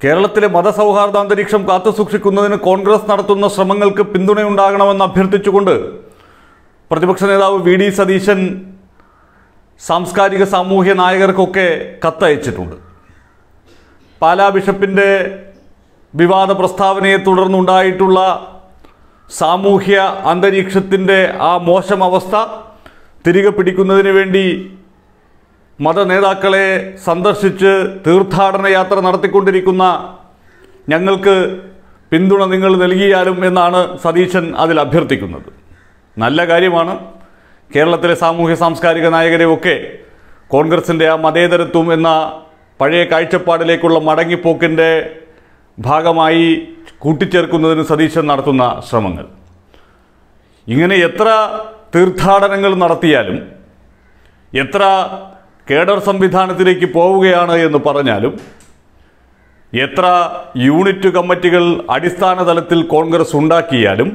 കേരളത്തിലെ മതസൗഹാർദ്ദ അന്തരീക്ഷം കാത്തുസൂക്ഷിക്കുന്നതിന് കോൺഗ്രസ് നടത്തുന്ന ശ്രമങ്ങൾക്ക് പിന്തുണയുണ്ടാകണമെന്ന് അഭ്യർത്ഥിച്ചുകൊണ്ട് പ്രതിപക്ഷ നേതാവ് വി ഡി സതീശൻ സാംസ്കാരിക സാമൂഹ്യ നായകർക്കൊക്കെ കത്തയച്ചിട്ടുണ്ട് പാലാ ബിഷപ്പിൻ്റെ വിവാദ പ്രസ്താവനയെ തുടർന്നുണ്ടായിട്ടുള്ള സാമൂഹ്യ അന്തരീക്ഷത്തിൻ്റെ ആ മോശം അവസ്ഥ തിരികെ പിടിക്കുന്നതിന് വേണ്ടി മതനേതാക്കളെ സന്ദർശിച്ച് തീർത്ഥാടന യാത്ര നടത്തിക്കൊണ്ടിരിക്കുന്ന ഞങ്ങൾക്ക് പിന്തുണ നിങ്ങൾ നൽകിയാലും എന്നാണ് സതീശൻ അതിൽ അഭ്യർത്ഥിക്കുന്നത് നല്ല കാര്യമാണ് കേരളത്തിലെ സാമൂഹ്യ സാംസ്കാരിക നായകരെയൊക്കെ കോൺഗ്രസിൻ്റെ ആ മതേതരത്വം എന്ന പഴയ കാഴ്ചപ്പാടിലേക്കുള്ള മടങ്ങിപ്പോക്കിൻ്റെ ഭാഗമായി കൂട്ടിച്ചേർക്കുന്നതിന് സതീശൻ നടത്തുന്ന ശ്രമങ്ങൾ ഇങ്ങനെ എത്ര തീർത്ഥാടനങ്ങൾ നടത്തിയാലും എത്ര കേഡർ സംവിധാനത്തിലേക്ക് പോവുകയാണ് എന്ന് പറഞ്ഞാലും എത്ര യൂണിറ്റ് കമ്മിറ്റികൾ അടിസ്ഥാന തലത്തിൽ കോൺഗ്രസ് ഉണ്ടാക്കിയാലും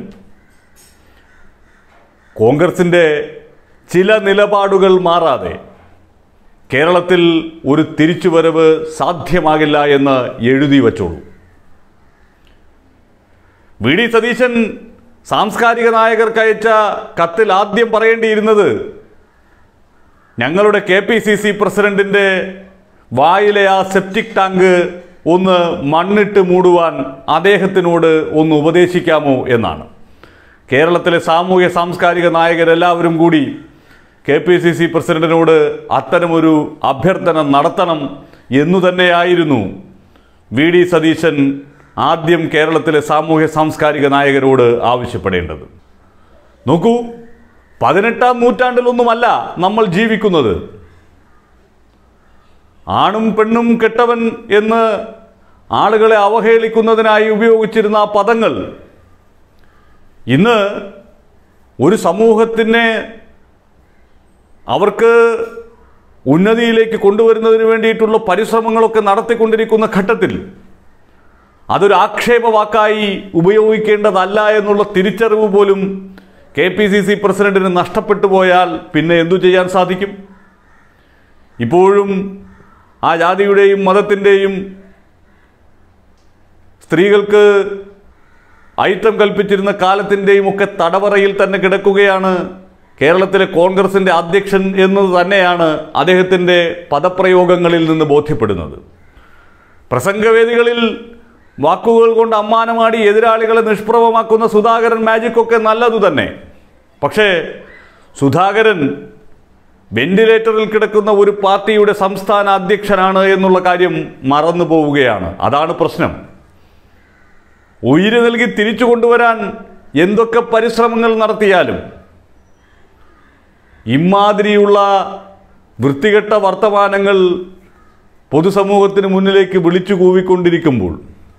കോൺഗ്രസിൻ്റെ ചില നിലപാടുകൾ മാറാതെ കേരളത്തിൽ ഒരു തിരിച്ചുവരവ് സാധ്യമാകില്ല എന്ന് എഴുതി വച്ചോളൂ വി ഡി സതീശൻ സാംസ്കാരിക നായകർക്ക് അയച്ച കത്തിൽ ആദ്യം പറയേണ്ടിയിരുന്നത് ഞങ്ങളുടെ കെ പി സി സി പ്രസിഡന്റിന്റെ വായിലെ ആ സെപ്റ്റിക് ടാങ്ക് ഒന്ന് മണ്ണിട്ട് മൂടുവാൻ അദ്ദേഹത്തിനോട് ഒന്ന് ഉപദേശിക്കാമോ എന്നാണ് കേരളത്തിലെ സാമൂഹ്യ സാംസ്കാരിക നായകരെല്ലാവരും കൂടി കെ പി സി സി പ്രസിഡന്റിനോട് അത്തരമൊരു അഭ്യർത്ഥന നടത്തണം എന്നു തന്നെയായിരുന്നു വി ഡി സതീശൻ ആദ്യം കേരളത്തിലെ സാമൂഹ്യ സാംസ്കാരിക നായകരോട് ആവശ്യപ്പെടേണ്ടത് നോക്കൂ പതിനെട്ടാം നൂറ്റാണ്ടിലൊന്നുമല്ല നമ്മൾ ജീവിക്കുന്നത് ആണും പെണ്ണും കെട്ടവൻ എന്ന് ആളുകളെ അവഹേളിക്കുന്നതിനായി ഉപയോഗിച്ചിരുന്ന ആ പദങ്ങൾ ഇന്ന് ഒരു സമൂഹത്തിനെ അവർക്ക് ഉന്നതിയിലേക്ക് കൊണ്ടുവരുന്നതിന് വേണ്ടിയിട്ടുള്ള പരിശ്രമങ്ങളൊക്കെ നടത്തിക്കൊണ്ടിരിക്കുന്ന ഘട്ടത്തിൽ അതൊരു ആക്ഷേപവാക്കായി ഉപയോഗിക്കേണ്ടതല്ല എന്നുള്ള തിരിച്ചറിവ് പോലും കെ പി സി സി പ്രസിഡന്റിന് നഷ്ടപ്പെട്ടു പോയാൽ പിന്നെ എന്തു ചെയ്യാൻ സാധിക്കും ഇപ്പോഴും ആ ജാതിയുടെയും മതത്തിൻ്റെയും സ്ത്രീകൾക്ക് ഐറ്റം കൽപ്പിച്ചിരുന്ന കാലത്തിൻ്റെയും ഒക്കെ തടവറയിൽ തന്നെ കിടക്കുകയാണ് കേരളത്തിലെ കോൺഗ്രസിൻ്റെ അധ്യക്ഷൻ എന്നത് തന്നെയാണ് അദ്ദേഹത്തിൻ്റെ പദപ്രയോഗങ്ങളിൽ നിന്ന് ബോധ്യപ്പെടുന്നത് പ്രസംഗവേദികളിൽ വാക്കുകൾ കൊണ്ട് അമ്മാനമാടി എതിരാളികളെ നിഷ്പ്രഭമാക്കുന്ന സുധാകരൻ മാജിക്കൊക്കെ നല്ലതു തന്നെ പക്ഷേ സുധാകരൻ വെന്റിലേറ്ററിൽ കിടക്കുന്ന ഒരു പാർട്ടിയുടെ സംസ്ഥാന അധ്യക്ഷനാണ് എന്നുള്ള കാര്യം മറന്നു പോവുകയാണ് അതാണ് പ്രശ്നം ഉയിര് നൽകി തിരിച്ചു കൊണ്ടുവരാൻ എന്തൊക്കെ പരിശ്രമങ്ങൾ നടത്തിയാലും ഇമാതിരിയുള്ള വൃത്തികെട്ട വർത്തമാനങ്ങൾ പൊതുസമൂഹത്തിന് മുന്നിലേക്ക് വിളിച്ചു കൂവിക്കൊണ്ടിരിക്കുമ്പോൾ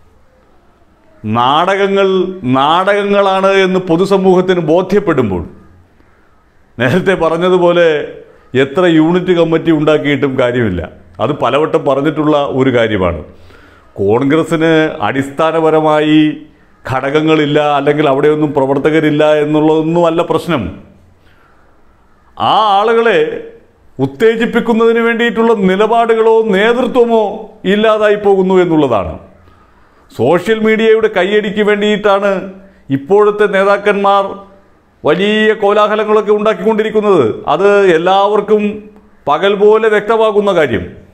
നാടകങ്ങൾ നാടകങ്ങളാണ് എന്ന് പൊതുസമൂഹത്തിന് ബോധ്യപ്പെടുമ്പോൾ നേരത്തെ പറഞ്ഞതുപോലെ എത്ര യൂണിറ്റ് കമ്മിറ്റി ഉണ്ടാക്കിയിട്ടും കാര്യമില്ല അത് പലവട്ടം പറഞ്ഞിട്ടുള്ള ഒരു കാര്യമാണ് കോൺഗ്രസ്സിന് അടിസ്ഥാനപരമായി ഘടകങ്ങളില്ല അല്ലെങ്കിൽ അവിടെയൊന്നും പ്രവർത്തകരില്ല എന്നുള്ളതൊന്നുമല്ല പ്രശ്നം ആ ആളുകളെ ഉത്തേജിപ്പിക്കുന്നതിന് വേണ്ടിയിട്ടുള്ള നിലപാടുകളോ നേതൃത്വമോ ഇല്ലാതായി പോകുന്നു എന്നുള്ളതാണ് സോഷ്യൽ മീഡിയയുടെ കൈയടിക്ക് വേണ്ടിയിട്ടാണ് ഇപ്പോഴത്തെ നേതാക്കന്മാർ വലിയ കോലാഹലങ്ങളൊക്കെ ഉണ്ടാക്കിക്കൊണ്ടിരിക്കുന്നത് അത് എല്ലാവർക്കും പകൽ പോലെ വ്യക്തമാകുന്ന കാര്യം